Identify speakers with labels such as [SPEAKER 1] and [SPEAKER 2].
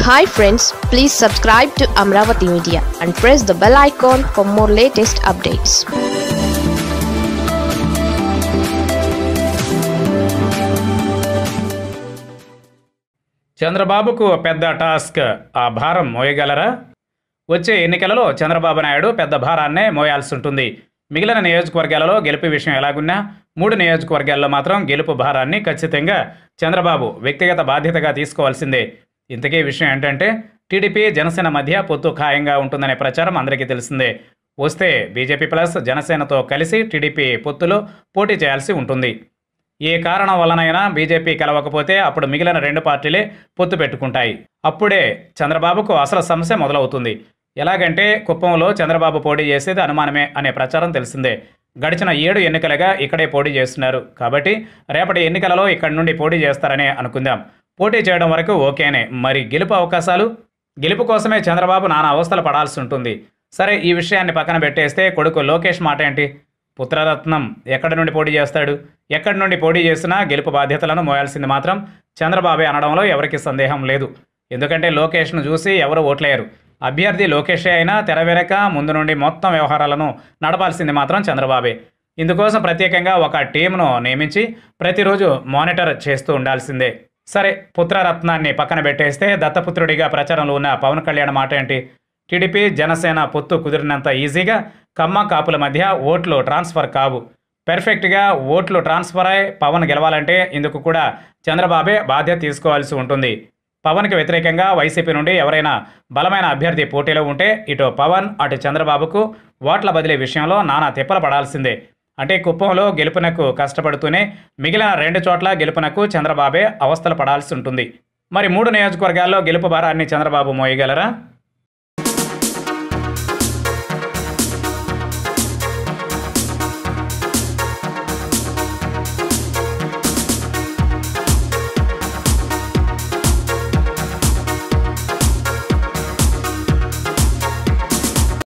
[SPEAKER 1] hi friends please subscribe to Amaravati media and press the bell icon for more latest updates
[SPEAKER 2] చంద్రబాబుకు పెద్ద task ఆ భారం మోయగలరా వచ్చే ఎన్నికలలో చంద్రబాబు నాయుడు పెద్ద భారాన్నే మోయాల్సి ఉంటుంది మిగిలిన నియోజకవర్గాలలో గెలుపు విషయం ఎలాగున్నా మూడు నియోజకవర్గాల్లో మాత్రం గెలుపు భారాన్ని ఖచ్చితంగా చంద్రబాబు వ్యక్తిగత బాధ్యతగా తీసుకోవాల్సిందే ఇంతకీ విషయం ఏంటంటే టీడీపీ జనసేన మధ్య పొత్తు ఖాయంగా ఉంటుందనే ప్రచారం అందరికీ తెలిసిందే వస్తే బీజేపీ ప్లస్ జనసేనతో కలిసి టీడీపీ పొత్తులో పోటీ చేయాల్సి ఉంటుంది ఏ కారణం వలనైనా బీజేపీ కలవకపోతే అప్పుడు మిగిలిన రెండు పార్టీలే పొత్తు పెట్టుకుంటాయి అప్పుడే చంద్రబాబుకు అసలు సమస్య మొదలవుతుంది ఎలాగంటే కుప్పంలో చంద్రబాబు పోటీ చేసేది అనుమానమే అనే ప్రచారం తెలిసిందే గడిచిన ఏడు ఎన్నికలుగా ఇక్కడే పోటీ చేస్తున్నారు కాబట్టి రేపటి ఎన్నికలలో ఇక్కడి నుండి పోటీ చేస్తారనే అనుకుందాం పోటీ చేయడం వరకు ఓకేనే మరి గెలుపు అవకాశాలు గెలుపు కోసమే చంద్రబాబు నానా అవస్థలు పడాల్సి ఉంటుంది సరే ఈ విషయాన్ని పక్కన పెట్టేస్తే కొడుకు లోకేష్ మాట ఏంటి పుత్రరత్నం ఎక్కడి నుండి పోటీ చేస్తాడు ఎక్కడి నుండి పోటీ చేసినా గెలుపు బాధ్యతలను మోయాల్సింది మాత్రం చంద్రబాబే అనడంలో ఎవరికి సందేహం లేదు ఎందుకంటే లోకేష్ను చూసి ఎవరు ఓట్లేయరు అభ్యర్థి లోకేషే అయినా తెర వెనక ముందు నుండి మొత్తం వ్యవహారాలను నడపాల్సింది మాత్రం చంద్రబాబే ఇందుకోసం ప్రత్యేకంగా ఒక టీంను నియమించి ప్రతిరోజు మానిటర్ చేస్తూ ఉండాల్సిందే సరే పుత్రరత్నాన్ని పక్కన పెట్టేస్తే దత్తపుత్రుడిగా ప్రచారంలో ఉన్న పవన్ కళ్యాణ్ మాట ఏంటి టీడీపీ జనసేన పొత్తు కుదిరినంత ఈజీగా కమ్మ కాపుల మధ్య ఓట్లు ట్రాన్స్ఫర్ కావు పెర్ఫెక్ట్గా ఓట్లు ట్రాన్స్ఫర్ అయి పవన్ గెలవాలంటే ఇందుకు కూడా చంద్రబాబే బాధ్యత తీసుకోవాల్సి ఉంటుంది పవన్కి వ్యతిరేకంగా వైసీపీ నుండి ఎవరైనా బలమైన అభ్యర్థి పోటీలో ఉంటే ఇటు పవన్ అటు చంద్రబాబుకు ఓట్ల బదిలీ విషయంలో నానా తిప్పలు పడాల్సిందే అంటే కుప్పంలో గెలుపునకు కష్టపడుతూనే మిగిలిన రెండు చోట్ల గెలుపునకు చంద్రబాబే అవస్థలు పడాల్సి ఉంటుంది మరి మూడు నియోజకవర్గాల్లో గెలుపు భారాన్ని చంద్రబాబు మోయగలరా